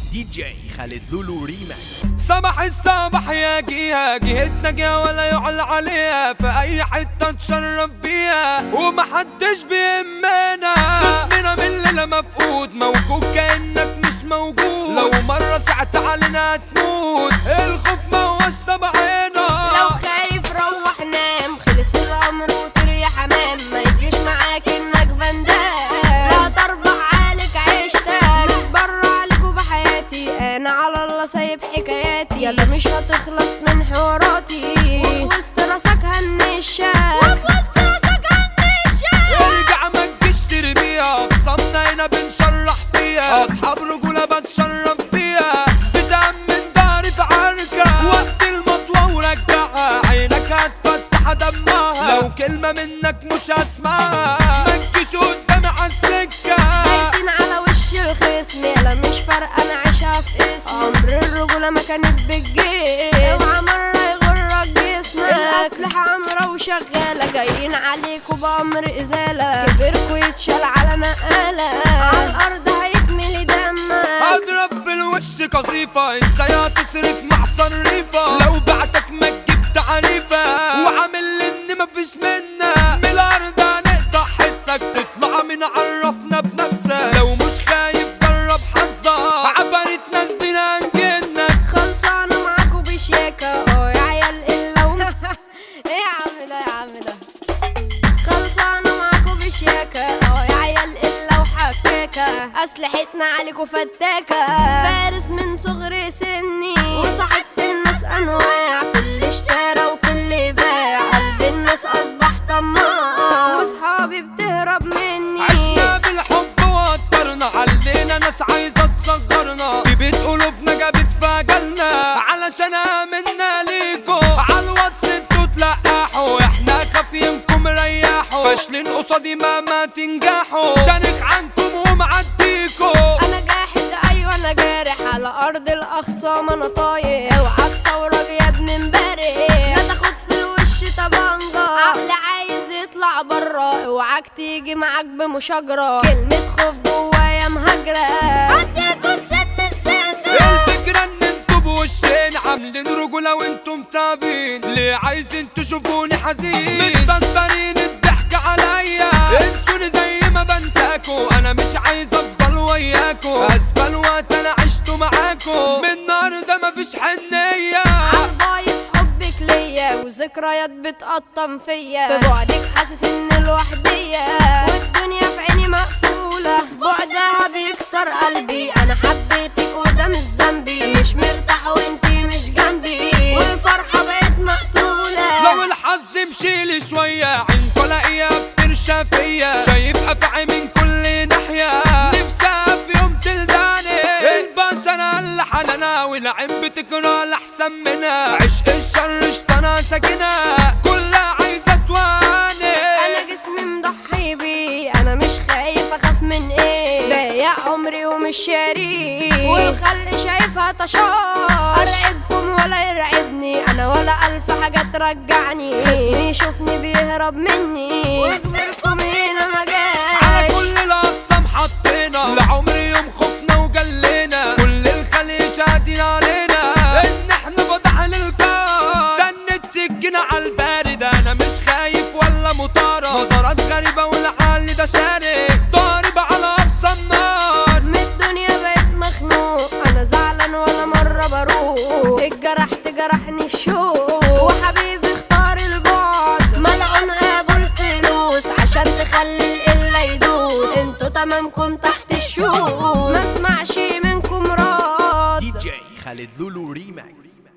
دي جي خالد لولو ريماكس صباح الصباح يا جيها جهتنا جا ولا يعلى عليها في اي حته نتشرف بيها ومحدش بيهمنا خصمنا من الليله مفقود موجود كانك مش موجود لو مره سعت علينا هتموت الخوف ما هوش طبعنا لو خايف روح نام خلص الامر وطير يا حمام ما يجيش معاك انك فندام لا تربح عليك عيشتك متبرع عليك وبحياتي انا على الله سايب حكاياتي يلا مش هتخلص من حواراتي وفي وسط راسك هنشك وفي وسط راسك هنشك ارجع ما تجيش ترميها خصمنا هنا بنشرح فيها اصحاب رجوله بتشرف فيها بتأمن داري في عركة وقت المطوة ورجعها عينك هتفتح دمها لو كلمة منك مش هسمعها ما تجيش قدامي عالسكة دايسين على وش الخصم يلا مش فارقة انا عايشها في اسم عمر الرجولة ما كانت بالجيش اوعى مرة يغرك جسمك الأسلحة عمرة وشغالة جايين عليكوا بأمر إزالة كبركوا يتشال على نقالة على الأرض هيتملي دمك اضرب بالوش قصيفة ازاي هتصرف مع صريفة لو بعتك ما تجيب تعريفة وعامل ان مفيش منا من الارض هنقطع حسك تطلع من عرفنا بنفسك لو مش خايف جرب حظك عفاريت ناس دينا هنجنك خلصانة معاكوا بشياكة اه يا عيال إلا و... ايه يا عم ده يا عم ده خلصانة معاكوا بشياكة اه يا عيال إلا وحكاكة أسلحتنا عليكوا فتاكة فارس من صغر سني وصاحبت الناس أنواع في اللي اشترى وفي اللي باع قلب الناس أصبح طماع وصحابي بتهرب مني عشنا بالحب وقدرنا علينا ناس عايزة تصغرنا في بيت قلوبنا جابت فجلنا علشان آمنا ليكو عالواتس انتوا تلقحوا احنا خافينكم ريحوا فاشلين قصادي مهما تنجحوا شانك عنكم ومعديكو انا جاحد ايوه انا جارح على ارض الاخصام انا طاير اوعى تصورك يا ابن امبارح لا تاخد في الوش طبنجة عقل عايز يطلع برا اوعاك تيجي معاك بمشاجرة كلمة خوف جوايا مهاجرة عديكم سن السن الفكرة ان انتوا بوشين عاملين رجولة وانتم تابين ليه عايزين تشوفوني حزين مستنطرين الضحك عليا انسوني زي ما بنساكو انا مش عايز افضل وياكو اسفل وقت انا عشته معاكو من النهارده مفيش حنية عالبايظ حبك ليا وذكريات بتقطم فيا في بعدك حاسس ان لوحدية والدنيا في عيني مقفولة بعدها بيكسر قلبي انا حبيتك وده مش ذنبي مش مرتاح وانتي مش جنبي والفرحة بقت مقتولة لو الحظ مشيلي شوية عينكو الاقيها بترشى فيا شايف افعي من كل ناحية نفسها في يوم تلداني البشر اللي حنانا والعين بتكره الاحسن منها عشق الشر اشترى ساكنة كلها عايزة تواني انا جسمي مضحي بيه انا مش خايف اخاف من ايه بايع عمري ومش شاري والخلق شايفها طشاش ارعبكم ولا يرعبني انا ولا الف حاجه ترجعني خصمي يشوفني بيهرب مني وكبركم هنا ما على جاش كل الاقسام حطينا لعمر يوم خفنا وجلينا كل الخليج شاهدين علينا ان احنا فتح للكاس سنة سكينة على البارد انا مش خايف ولا مطارة نظرات غريبة والعقل ده شارد ضارب على اقصى النار من الدنيا بقيت مخنوق انا زعلان ولا مره بروح اتجرحت جرحني الشوق وحبيبي اختار البعد ملعون ابو الفلوس عشان تخلي القله يدوس انتوا تمامكم تحت الشوق ما اسمعش منكم راد دي جي خالد لولو ريماكس